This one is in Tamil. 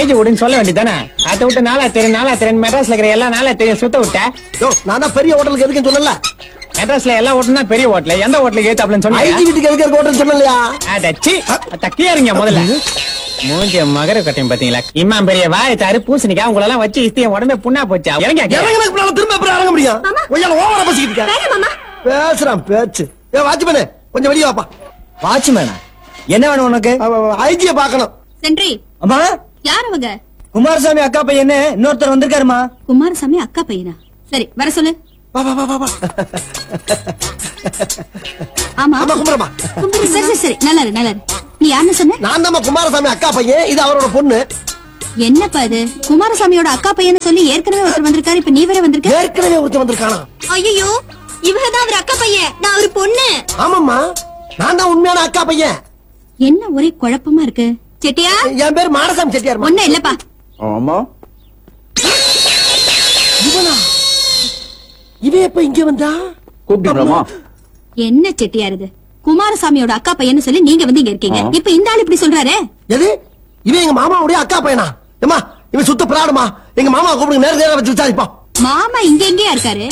ஐஜி விடுன்னு சொல்ல வேண்டியதானே அதை விட்டு நாளா தெரியும் நாளா தெரியும் மெட்ராஸ்ல இருக்கிற எல்லா நாளா தெரியும் சுத்த விட்ட யோ நான் தான் பெரிய ஹோட்டலுக்கு எதுக்குன்னு சொன்னல மெட்ராஸ்ல எல்லா ஹோட்டலும் தான் பெரிய ஹோட்டல் எந்த ஹோட்டலுக்கு ஏத்தாப்லன்னு ஐடி சொன்னீங்க வீட்டுக்கு எதுக்கு ஹோட்டல் சொன்னலையா அடச்சி தக்கியா இருங்க முதல்ல மூஞ்சிய மகர கட்டையும் பாத்தீங்களா இம்மா பெரிய வாய் தாரு பூசணிக்கா உங்களை எல்லாம் வச்சு இஸ்தி என் உடம்பே புண்ணா போச்சா இறங்க இறங்கினதுக்கு பின்னால திரும்ப எப்படி இறங்க முடியும் கொஞ்சம் ஓவரா பேசிக்கிட்டு இருக்க. பேசுறான் பேச்சு ஏ வாட்ச்மேனே கொஞ்சம் வெளியே வாப்பா வாட்ச்மேனா என்ன வேணும் உனக்கு ஐஜிய பாக்கணும் சென்றி அம்மா யார் அவங்க குமாரசாமி அக்கா பையன்னு இன்னொருத்தர் வந்திருக்காருமா குமாரசாமி அக்கா பையனா சரி வர சொல்லு வா வா வா வா வா ஆமா ஆமா குமரமா சரி சரி சரி நல்லா இரு நல்லா இரு நீ யாருன்னு சொன்ன நான் தான் குமாரசாமி அக்கா பையன் இது அவரோட பொண்ணு என்னப்பா இது குமாரசாமியோட அக்கா பையன்னு சொல்லி ஏற்கனவே ஒருத்தர் வந்திருக்காரு இப்ப நீ வேற வந்திருக்க ஏற்கனவே ஒருத்தன் வந்திருக்கானா ஐயோ இவங்க தான் அவர் அக்கா பையன் நான் ஒரு பொண்ணு ஆமாம்மா நான் தான் உண்மையான அக்கா பையன் என்ன ஒரே குழப்பமா இருக்கு செட்டியா என் பேர் மாரசாமி செட்டியார் ஒண்ணு இல்லப்பா ஆமா இவனா இவன் எப்ப இங்க வந்தா கூப்பிட்டீங்களா என்ன செட்டியார் இது குமாரசாமியோட அக்கா பையன்னு சொல்லி நீங்க வந்து இங்க இருக்கீங்க இப்ப இந்த ஆள் இப்படி சொல்றாரே எது இவன் எங்க மாமாவுடைய அக்கா பையனா ஏமா இவன் சுத்த பிராடுமா எங்க மாமா கூப்பிடுங்க நேரம் நேரம் வச்சு விசாரிப்போம் மாமா இங்க எங்கேயா இருக்காரு